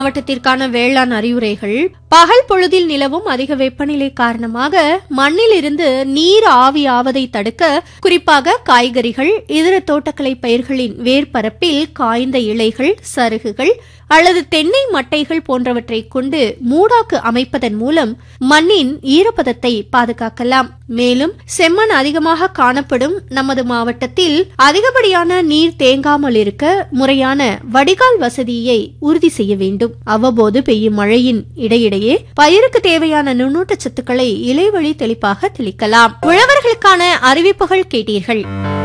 மாவட்டத்திற்கான வேளாண் அறிவுரைகள் பகல் பொழுதில் நிலவும் அதிக வெப்பநிலை காரணமாக மண்ணில் இருந்து நீர் ஆவியாவதை தடுக்க குறிப்பாக காய்கறிகள் இதர தோட்டக்கலை பயிர்களின் வேர்பரப்பில் காய்ந்த இலைகள் சருகுகள் அல்லது தென்னை மட்டைகள் போன்றவற்றை கொண்டு மூடாக்கு அமைப்பதன் மூலம் மண்ணின் ஈரப்பதத்தை பாதுகாக்கலாம் மேலும் செம்மண் அதிகமாக காணப்படும் நமது மாவட்டத்தில் அதிகப்படியான நீர் தேங்காமல் இருக்க முறையான வடிகால் வசதியை உறுதி செய்ய வேண்டும் அவ்வப்போது பெய்யும் மழையின் இடையிடையே பயிருக்கு தேவையான நுண்ணூட்ட சத்துக்களை இலைவழி தெளிப்பாக தெளிக்கலாம் உழவர்களுக்கான அறிவிப்புகள் கேட்டீர்கள்